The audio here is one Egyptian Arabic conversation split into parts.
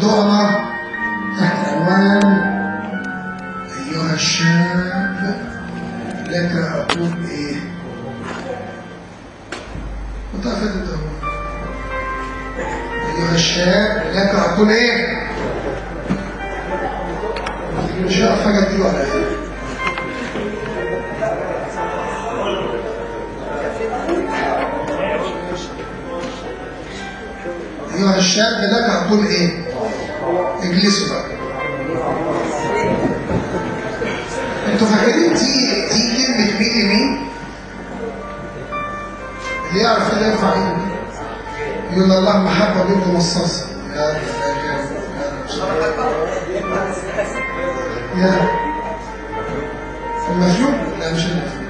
موضوعنا تحت عنوان أيها الشاب لك أقول إيه وطافت الدهور أيها الشاب لك أقول إيه مش هعرف حاجة تجيله على إيه أيها الشاب لك أقول إيه اجلسوا بقى انتوا فاكرين دي دي كلمة مين لمين؟ اللي يعرف اللي ينفع ايه يقول الله محبة بنت مصاصة يا رب يا المفلوك لا مش المفلوك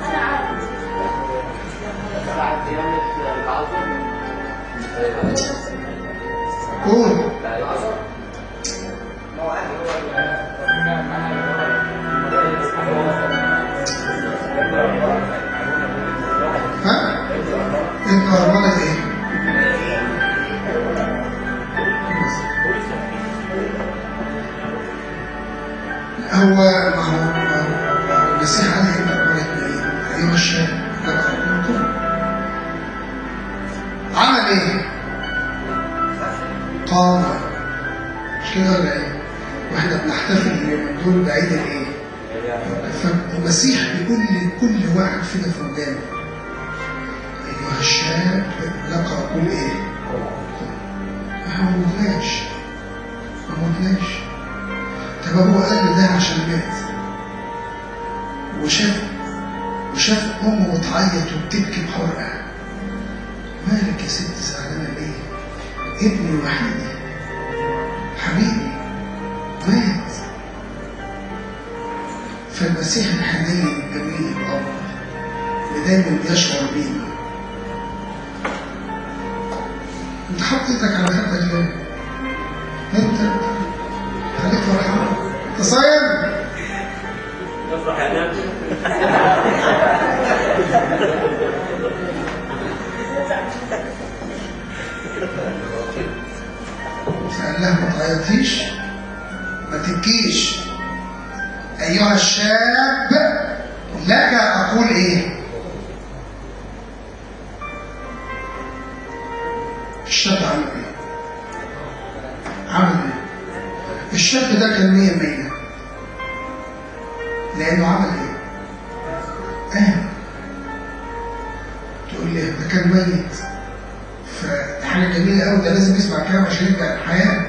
قول ها؟ انت هرمونك ايه؟ هو ما هو ما هو المسيح قال لي انك ايه؟ ايها الشاب لك حكمكم عمل ايه؟ قام مش كده ولا ايه؟ واحنا بنحتفل اليومين دول بعيد الايه؟ فالمسيح بيقول لكل واحد فينا في ودانه ايها الشاب لك اقول ايه؟ ما موتناش ما موتناش طب هو قال لي ده عشان مات وشاف وشاف امه بتعيط وبتبكي بحرقه مالك يا ست زعلانه ليه؟ ابني وحيدي حبيبي مات فالمسيح الحنين الجميل الأب اللي دايما بيشعر بينا انت حط ايدك على خدك ليه؟ انت خليك فرحان انت صايم؟ افرح يا نبي فقال لها ما تعيطيش ما تبكيش ايها الشاب لك اقول ايه الشاب عمل ايه عمل ايه الشاب ده كان مية مية لانه عمل ايه قام تقول لي ده كان ميت فحاجه جميله قوي ده لازم يسمع كلام عشان يرجع الحياه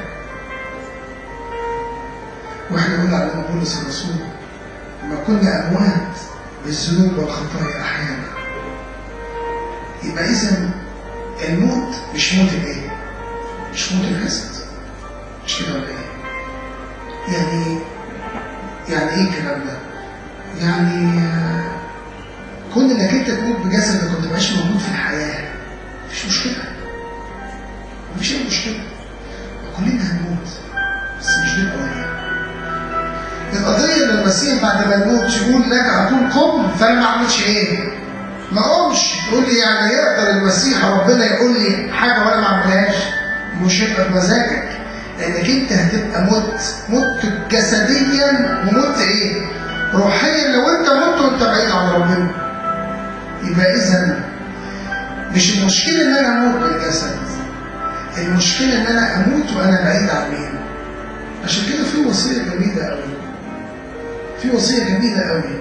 واحنا قلنا على بولس الرسول ما كنا اموات بالذنوب والخطايا احيانا يبقى اذا الموت مش موت الايه؟ مش موت الجسد مش كده ولا ايه؟ يعني يعني ايه الكلام ده؟ يعني آه، كون انك انت تموت بجسدك وما تبقاش موجود في الحياه مفيش مشكله مفيش اي مشكله كلنا هنموت بس مش دي القضيه القضيه ان المسيح بعد ما يموت يقول لك اقول قم فانا ما اعملش ايه؟ ما اقومش تقول لي يعني يقدر المسيح ربنا يقول لي حاجه وانا ما اعملهاش مش هيبقى بمزاجك لانك انت هتبقى مت مت جسديا ومت ايه؟ روحيا لو انت مت وانت بعيد عن ربنا يبقى اذا مش المشكله ان انا اموت بالجسد المشكله ان انا اموت وانا بعيد عن مين؟ عشان كده في وصيه جميله قوي في وصيه جميله قوي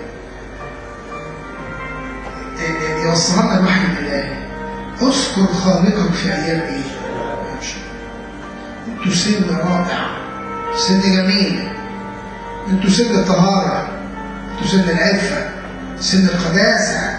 يوصلها لنا الوحي الالهي اذكر خالقك في ايام ايه؟ انتوا سن رائع سن جميل انتوا سن الطهاره انتوا سن العفه سن القداسه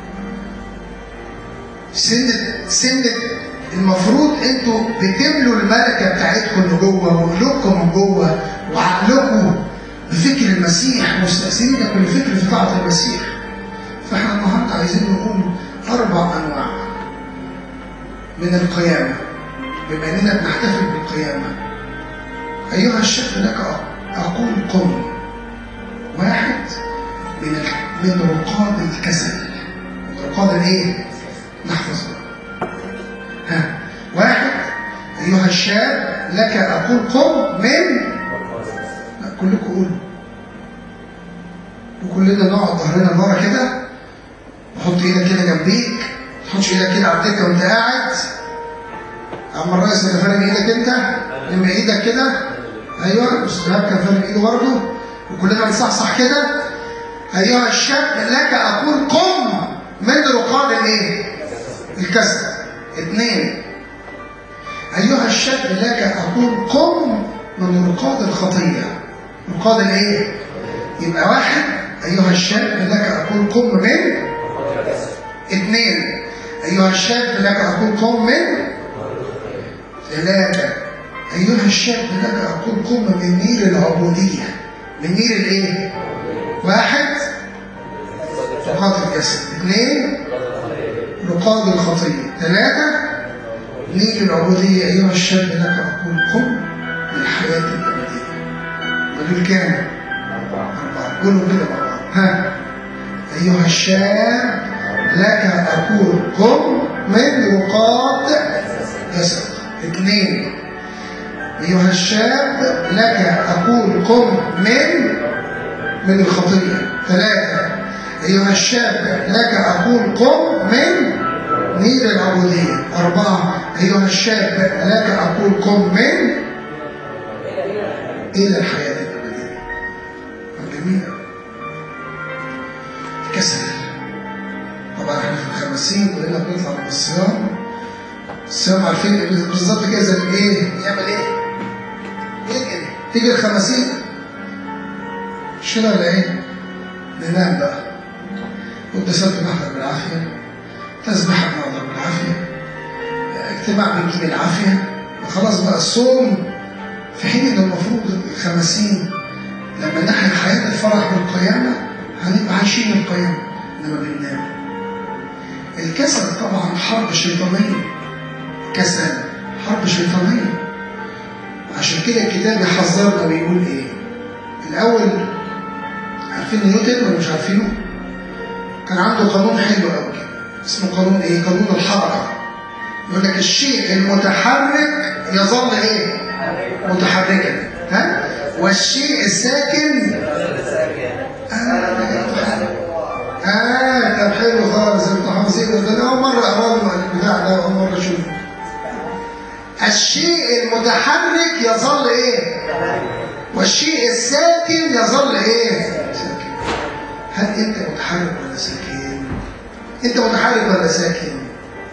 سن سن المفروض انتوا بتملوا الملكه بتاعتكم اللي جوه وقلوبكم من جوه وعقلكم بفكر المسيح مستأثرين بالفكر في طاعه المسيح فاحنا النهارده عايزين نقول اربع انواع من القيامه بما اننا بنحتفل بالقيامه ايها الشاب لك اقول قم واحد من ال- من رقاد الكسل رقاد الايه؟ نحفظ بقى. ها واحد ايها الشاب لك أقول قم من لا كلكم قولوا وكلنا نقعد ظهرنا لورا كده وحط ايدك كده جنبيك تحطش ايدك كده على الدكه وانت قاعد اما الرئيس اللي فارق ايدك انت لما ايدك كده ايوه استاذ كان فارق ايده برضه وكلنا نصحصح كده ايها الشاب لك اقول قم من رقاد الايه الكسر اثنين ايها الشاب لك اقول قم من رقاد الخطيه رقاد الايه يبقى واحد ايها الشاب لك اقول قم من اثنين ايها الشاب لك اقول قم من ثلاثه ايها الشاب لك اقول قم من نير العبوديه من نير الايه واحد رقاد الجسد اثنين رقاد الخطيه ثلاثه نير العبوديه ايها الشاب لك اقول قم للحياه الابديه ودول كام أربعة قولوا كده مع بعض ها أيها الشاب لك أقول قم من رقاد جسد اثنين أيها الشاب لك أقول قم من من الخطية ثلاثة أيها الشاب لك أقول قم من نير العبودية أربعة أيها الشاب لك أقول قم من إلى الحياة الأبدية جميل كسل طبعا احنا في الخمسين كلنا بنطلع من الصيام الصيام عارفين بالظبط كده زي ايه يعمل ايه يجري تيجي الخمسين مش كده ولا ايه ننام بقى قداسات بنحضر بالعافيه تسبيحه بنحضر بالعافيه اجتماع بنجيب العافيه خلاص بقى الصوم في حين ان المفروض الخمسين لما نحن حياة الفرح والقيامة هنبقى عايشين القيامة لما بننام الكسل طبعا حرب شيطانية كسل حرب شيطانية عشان كده الكتاب يحذرنا ويقول ايه الأول عارفين نيوتن ولا مش عارفينه كان عنده قانون حلو قوي كده اسمه قانون ايه قانون الحركة يقول لك الشيء المتحرك يظل ايه متحركا ها والشيء الساكن آه آه طب حلو خالص انت حافظين ده انا اول مره اقرا البتاع ده اول مره اشوفه الشيء المتحرك يظل ايه والشيء الساكن يظل ايه ساكن هل انت متحرك ولا ساكن انت متحرك ولا ساكن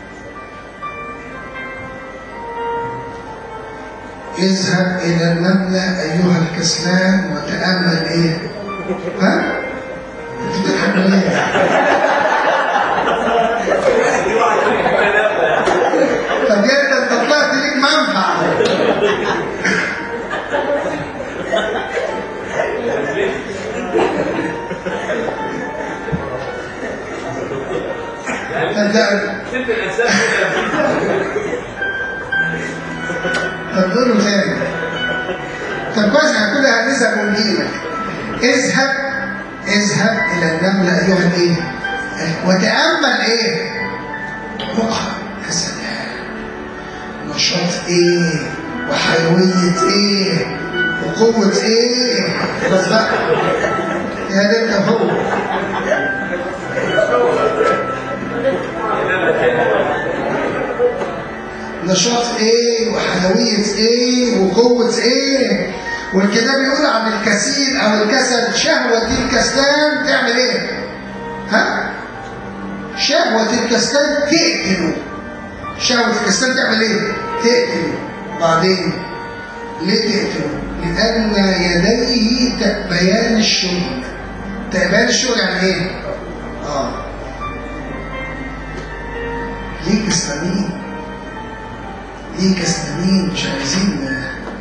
اذهب إلى النملة أيها الكسلان وتأمل إيه؟ ها؟ أنت بتضحك ليه؟ طب يا أنت طلعت ليك منفعة أنت ست الانسان طب قولوا تاني طب كويس احنا كل هنذهب ونجيلك اذهب اذهب الى النملة ايها الايه وتأمل ايه روحها يا سلام نشاط ايه وحيوية ايه وقوة ايه بس بقى يا ده انت هو نشاط ايه وحيوية ايه وقوة ايه والكتاب بيقول عن الكسيل او الكسل شهوة الكسلان تعمل ايه ها شهوة الكسلان تقتله شهوة الكسلان تعمل ايه تقتله بعدين ليه تقتله لأن يديه تأبيان الشغل تأبيان الشغل يعني ايه اه ليه كسلانين ليه كسلانين مش عايزين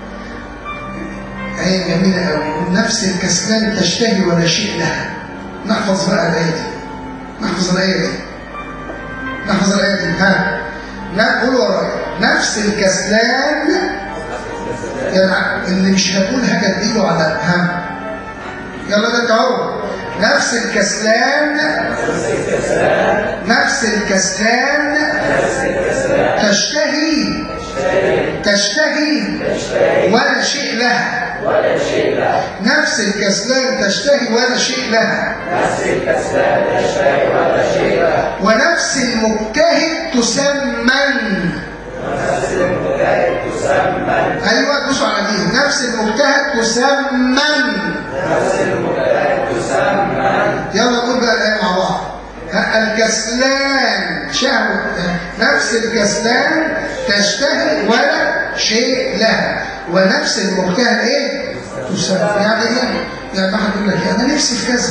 آية جميلة قوي نفس الكسلان تشتهي ولا شيء لها نحفظ بقى الآية دي نحفظ الآية دي نحفظ الآية دي ها نقول ورايا نفس الكسلان يعني اللي مش هتقول حاجة تديله على ها يلا ده انت اهو نفس الكسلان نفس الكسلان تشتهي تشتهي ولا شيء لها ولا شيء له نفس الكسلان تشتهي ولا شيء لها نفس الكسلان تشتهي ولا شيء له ونفس المجتهد تسمن نفس المجتهد تسمن ايوه دوسوا على دي نفس المجتهد تسمن نفس المجتهد تسمن يلا نقول بقى الايه مع بعض ها، الكسلان شهوة نفس الكسلان تشتهي ولا شيء لها ونفس المجتهد ايه؟ تسمى يعني ايه؟ يعني واحد يقول لك انا نفسي في كذا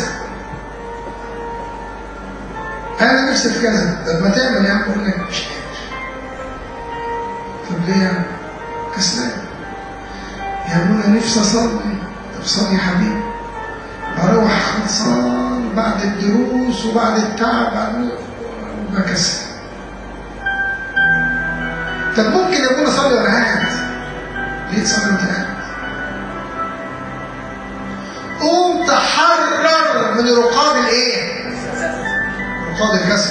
انا نفسي في كذا طب ما تعمل يا عم يقول لك مش قادر طب ليه يا عم؟ كسلان يا ابونا نفسي اصلي طب صلي يا حبيبي اروح خلصان بعد الدروس وبعد التعب بعد بكسل طب ممكن اكون اصلي وانا قاعد ليه تصلي وانت قاعد قوم تحرر من رقاب الايه رقاب الكسل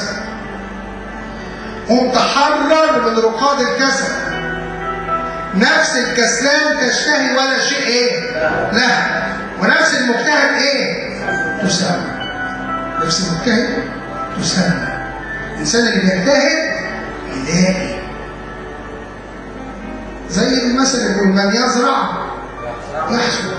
قوم تحرر من رقاب الكسل نفس الكسلان تشتهي ولا شيء ايه لا ونفس المجتهد ايه تسمى نفس المجتهد تسمى الانسان اللي بيجتهد يلاقي زي المثل اللي بيقول من يزرع يحصد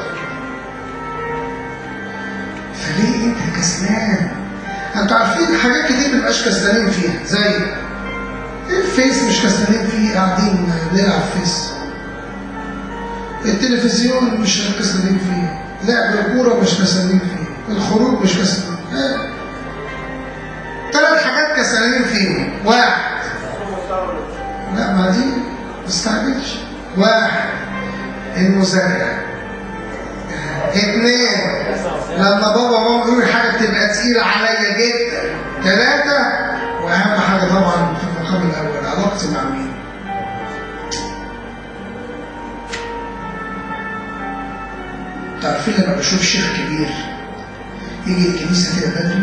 فليه انت كسلان انتوا عارفين حاجات كتير ما بنبقاش كسلانين فيها زي الفيس مش كسلانين فيه قاعدين بنلعب فيس التلفزيون مش كسلانين فيه لعب الكوره مش كسلانين فيه الخروج مش كسلانين فيه ثلاث حاجات كسلانين فيهم واحد لا ما دي ما استعجلش واحد المذاكره اثنين لما بابا وماما يقولوا حاجه بتبقى تقيله عليا جدا ثلاثه واهم حاجه طبعا في المقام الاول علاقتي مع مين تعرفين لما بشوف شيخ كبير يجي الكنيسه كده بدري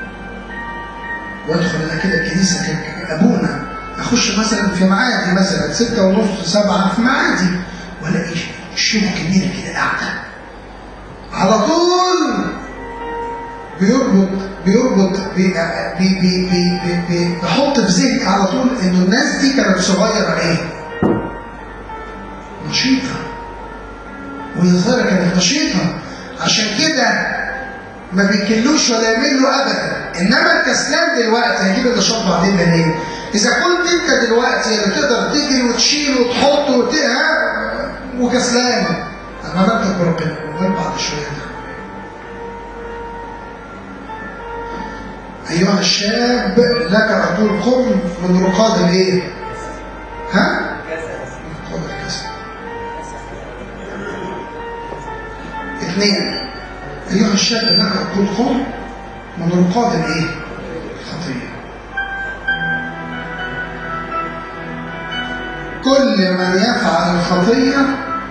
وادخل انا كده الكنيسه كده ابونا اخش مثلا في معادي مثلا ستة ونص سبعة في معادي والاقي شيخ كبير كده قاعده على طول بيربط بيربط بي بي بي بي بي بي بيحط في ذهنك على طول انه الناس دي كانت صغيره ايه؟ نشيطه وهي صغيره كانت نشيطه عشان كده ما بيكلوش ولا يملوا ابدا انما الكسلان دلوقتي هيجيب النشاط بعدين منين؟ اذا كنت انت دلوقتي اللي تقدر تجري وتشيل وتحط وتقها وكسلان عملتك بربنا وغير بعد شويه ده ايها الشاب لك اقول قم من رقاد الايه؟ ها؟ رقاد الكسل اثنين ايها الشاب لك اقول قم من رقاد الايه؟ الخطيه كل من يفعل الخطيه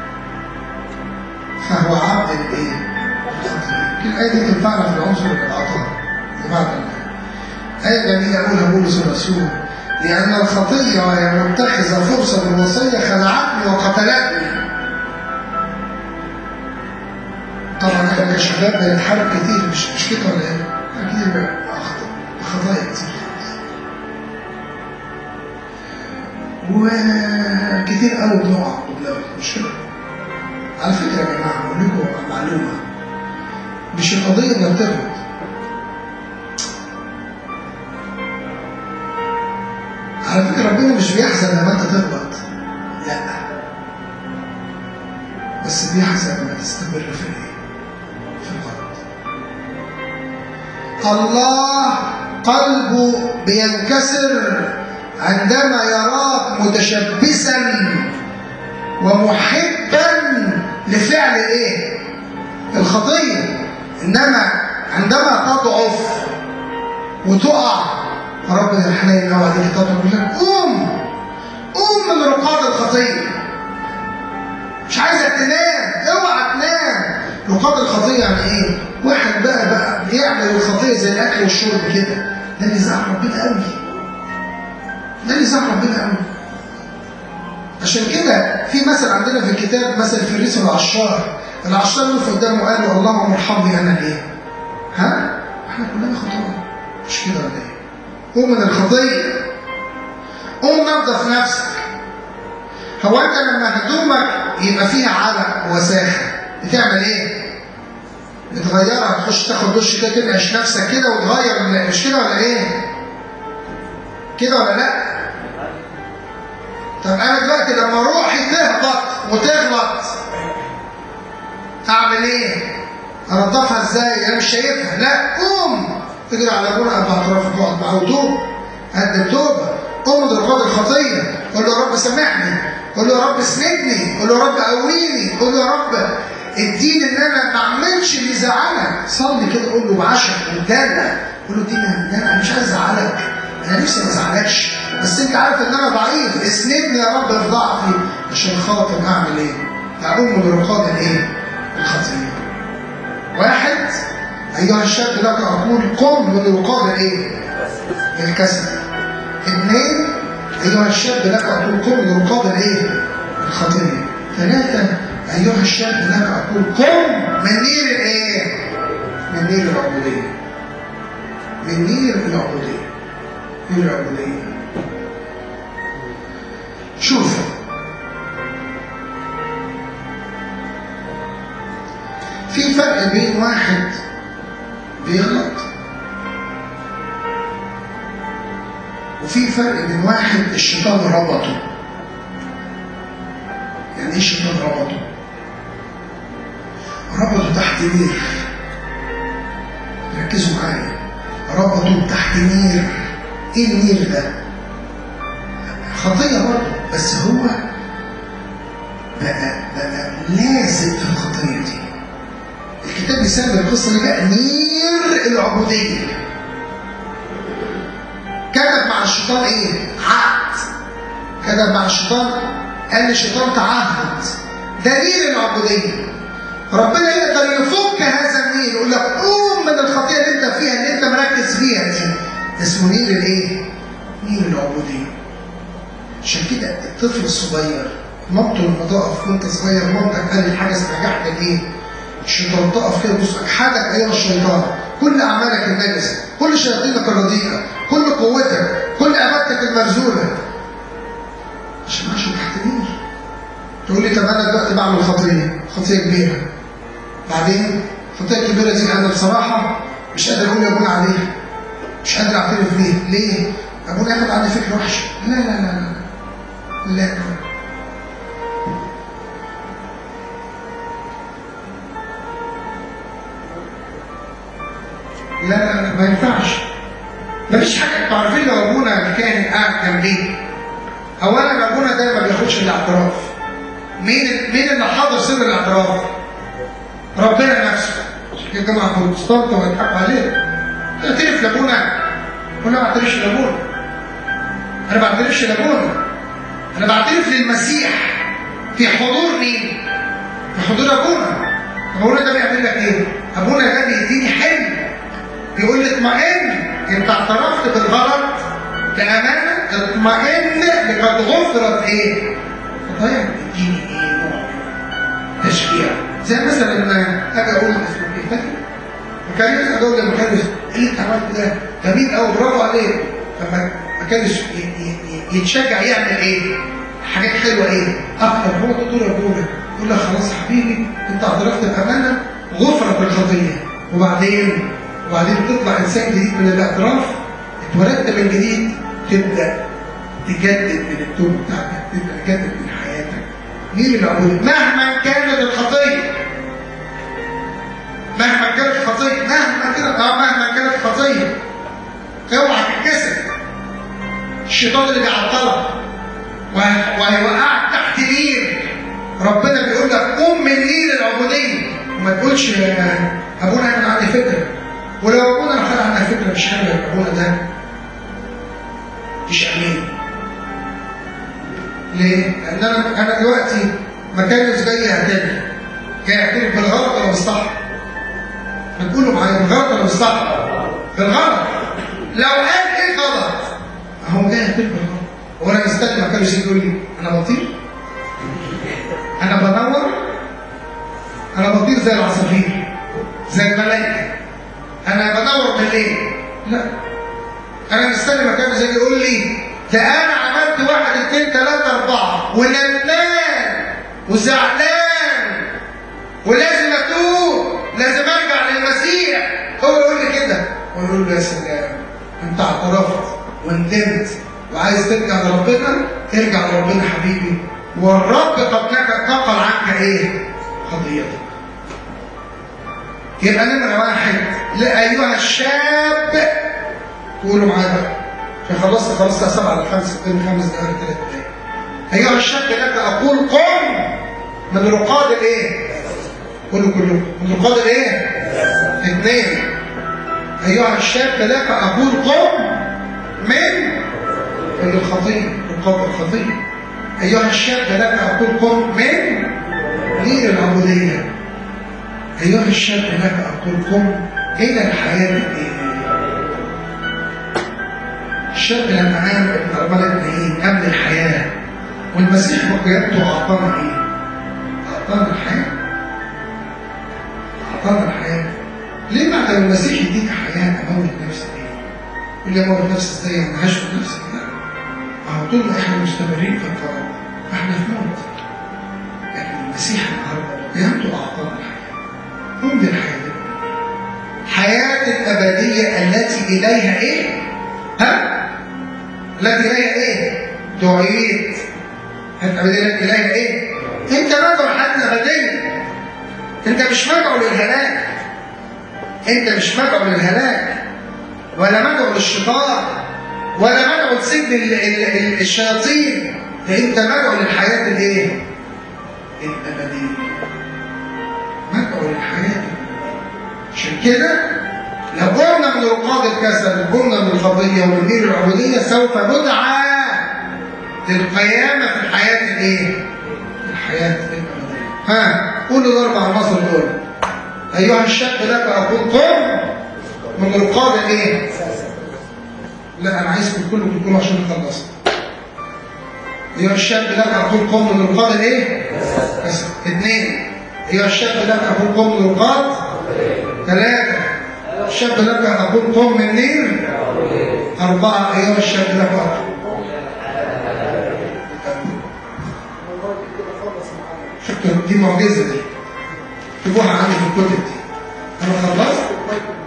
فهو عبد الايه؟ الخطيه الآية دي تنفعنا في العنصر العطاء بعد آية جميلة يقولها بولس الرسول لأن الخطية وهي متخذة فرصة بالوصية خلعتني وقتلتني طبعا احنا كشباب بنتحارب كتير مش مش كده ولا ايه؟ اكيد بقى اخطاء خطايا كتير وكتير قوي بنقع وبنغلط مش كده؟ على فكره يا جماعه اقول لكم معلومه مش القضيه انك تغلط على فكره ربنا مش بيحزن لما انت تغلط لا بس بيحزن لما تستمر في الايه؟ في الغلط الله قلبه بينكسر عندما يراك متشبثا ومحبا لفعل ايه الخطيه انما عندما تضعف وتقع ربنا الحنين قوي عليك تضرب يقول لك قوم قوم من رقاد الخطيه مش عايزك تنام اوعى تنام رقاد الخطيه يعني ايه واحد بقى بقى بيعمل الخطيه زي الاكل والشرب كده ده اللي زعل ربنا قوي ده اللي زعل ربنا قوي عشان كده في مثل عندنا في الكتاب مثل فريس والعشار العشار وقف قدامه قال له اللهم ارحمني انا ايه؟ ها؟ احنا كلنا خطاة مش كده ولا ايه؟ قوم من الخطيه قوم نظف نفسك هو انت لما هدومك يبقى فيها علق وساخه بتعمل ايه؟ بتغيرها تخش تاخد دش كده تنعش نفسك كده وتغير مش كده ولا ايه؟ كده ولا لا؟ طب انا دلوقتي لما روحي تهبط وتغلط اعمل ايه؟ انضفها ازاي؟ انا مش شايفها لا قوم اجري على ابونا ابو اطرافك واقعد معاه وتوب قدم توبه قوم من رقاب الخطيه قول له يا رب سامحني قول له يا رب اسندني قول له يا رب قويني قول له يا رب اديني ان انا ما اعملش اللي يزعلك صلي كده قول له بعشق وجدع قول له اديني انا مش عايز ازعلك انا نفسي ما ازعلكش بس انت عارف ان انا ضعيف اسندني يا رب في ضعفي عشان خاطر اعمل ايه؟ اقوم من رقاب الايه؟ الخطيه. واحد ايها الشاب لك اقول قم من رقاب الايه؟ الكسل. اثنين ايها الشاب لك اقول قم من رقاب الايه؟ الخطيه. ثلاثه ايها الشاب لك اقول قم من نير الايه؟ من نير العبوديه. من نير العبوديه. نير العبوديه. شوف في فرق بين واحد بيغلط وفي فرق بين واحد الشيطان ربطه يعني ايه الشيطان ربطه ربطه تحت نير ركزوا معايا ربطه تحت نير ايه النير ده خطيه برضه بس هو بقى بقى لازق في الخطيه دي الكتاب بيسمي القصه دي بقى نير العبوديه كتب مع الشيطان ايه؟ عقد كتب مع الشيطان قال للشيطان تعهد ده نير العبوديه ربنا يقدر يفك هذا النير يقول لك قوم من الخطيه اللي انت فيها اللي انت مركز فيها دي اسمه نير الايه؟ نير العبوديه عشان كده الطفل الصغير مامته لما تقف وانت صغير مامتك قالت حاجه استرجعت ايه؟ الشيطان تقف كده بص اجحدك ايها الشيطان كل اعمالك النجسه كل شياطينك الرديئه كل قوتك كل عبادتك المرزوله عشان عشان تحت نير تقول لي طب انا دلوقتي بعمل خطيه خطيه كبيره بعدين الخطيه الكبيره دي انا بصراحه مش قادر اقول لابونا عليها مش قادر اعترف بيها ليه؟ ابونا ياخد عني فكره وحشه لا لا لا لا لا لا لا لا ما ينفعش مفيش حاجه انتوا عارفين لو ابونا كان قاعد جنبي اولا ابونا ده ما بياخدش الاعتراف مين مين اللي حاضر سر الاعتراف؟ ربنا نفسه عشان كده جماعه بروتستانت ويضحكوا عليه تعترف لابونا ولا ما بعترفش لابونا انا ما بعترفش لابونا انا بعترف للمسيح في حضور مين؟ في حضور ابونا ابونا ده بيعمل لك ايه؟ ابونا ده بيديني حلم بيقول لي اطمئن انت اعترفت بالغلط بامانه اطمئن لقد غفرت ايه؟ خطايا بيديني ايه؟ نوع من تشجيع زي مثلا لما اجي اقول اسمه ايه؟ فاكر؟ مكانيوس اجي اقول لمكانيوس ايه اللي انت عملته ده؟ جميل قوي برافو عليك فما مكانيوس يتشجع يعمل ايه؟ حاجات حلوه ايه؟ اكتر هو دكتور ابونا يقول لك خلاص حبيبي انت اعترفت بامانه غفرت الخطيه وبعدين وبعدين تطلع انسان جديد من الاعتراف اتولدت من جديد تبدا تجدد من التوبه بتاعتك تبدا تجدد من حياتك مين العبوديه؟ مهما كانت الخطيه مهما كانت الخطيه مهما كانت اه مهما كانت الخطيه اوعى تتكسر الشيطان اللي بيعطلك وهيوقعك تحت نير ربنا بيقول لك قوم من نير العبوديه وما تقولش ابونا انا عندي فكره ولو ابونا خد عندنا فكره مش حلوه ابونا ده مش امين ليه؟ لان انا انا دلوقتي مكانس جاي يعترف جاي يعترف بالغلط ولا بالصح؟ بتقولوا معايا بالغلط ولا بالصح؟ بالغلط لو قال ايه غلط؟ هو جاي يعترف بالغلط هو انا مستني مكانس يجي يقول لي انا بطير؟ انا بدور انا بطير زي العصافير زي الملائكه انا بدور بالليل لا انا مستني مكان زي يقول لي ده انا عملت واحد اثنين ثلاثه اربعه وندمان وزعلان ولازم اتوب لازم ارجع للمسيح هو يقول لي كده واقول له يا سلام انت اعترفت وندمت وعايز ترجع لربنا ارجع لربنا حبيبي والرب قد نقل عنك ايه؟ خطيئتك يبقى نمرة واحد لأيها الشاب قولوا معايا بقى عشان خلصت خلصت سبعة على خمسة اتنين خمس دقايق ثلاث دقايق أيها الشاب لك أقول قم من رقاد الإيه؟ قولوا كلكم من رقاد الإيه؟ اثنين أيها الشاب لك أقول قم من من الخطية رقاب الخطية أيها الشاب لك أقول قم من غير العبودية أيها الشاب لك أقول قم إلى الحياة الدينية الشاب لما عام ابن أرملة ابن قبل الحياة والمسيح بقيادته أعطانا إيه؟ أعطانا الحياة أعطانا الحياة ليه بعد ما المسيح يديك حياة أموت نفسي ليه؟ يقول لي أموت نفسي إزاي أنا هشفي نفسي لا ما هو طول ما إحنا مستمرين في الطريق إحنا في موت لكن المسيح النهارده بقيادته أعطانا الحياة هم دي الحياة دي حياة الأبدية التي إليها إيه؟ ها؟ التي إليها إيه؟ دعيت حياة الأبدية التي إليها إيه؟ أنت مدعو الحياة الأبدية أنت مش مدعو للهلاك أنت مش مدعو للهلاك ولا مدعو للشيطان ولا مدعو لسجن ال- ال- ال- الشياطين أنت مدعو للحياة الإيه؟ الأبدية مدعو للحياة عشان كده لو قلنا من رقاد الكسل قلنا من الخطية ومن غير العبودية سوف ندعى للقيامة في الحياة الايه؟ الحياة الأبدية ها قولوا الأربع عناصر دول أيها الشاب لك أقول قم من رقاد الايه؟ لا أنا عايزكم كلكم تقولوا عشان نخلص أيها الشاب لك أقول قم من رقاد الايه؟ كسل اثنين أيها الشاب لك أقول قم من رقاد ثلاثة الشاب لك أقول قم من نير أربعة أيها الشاب لك أقول شفتوا دي معجزة دي اكتبوها عندي في الكتب دي أنا خلصت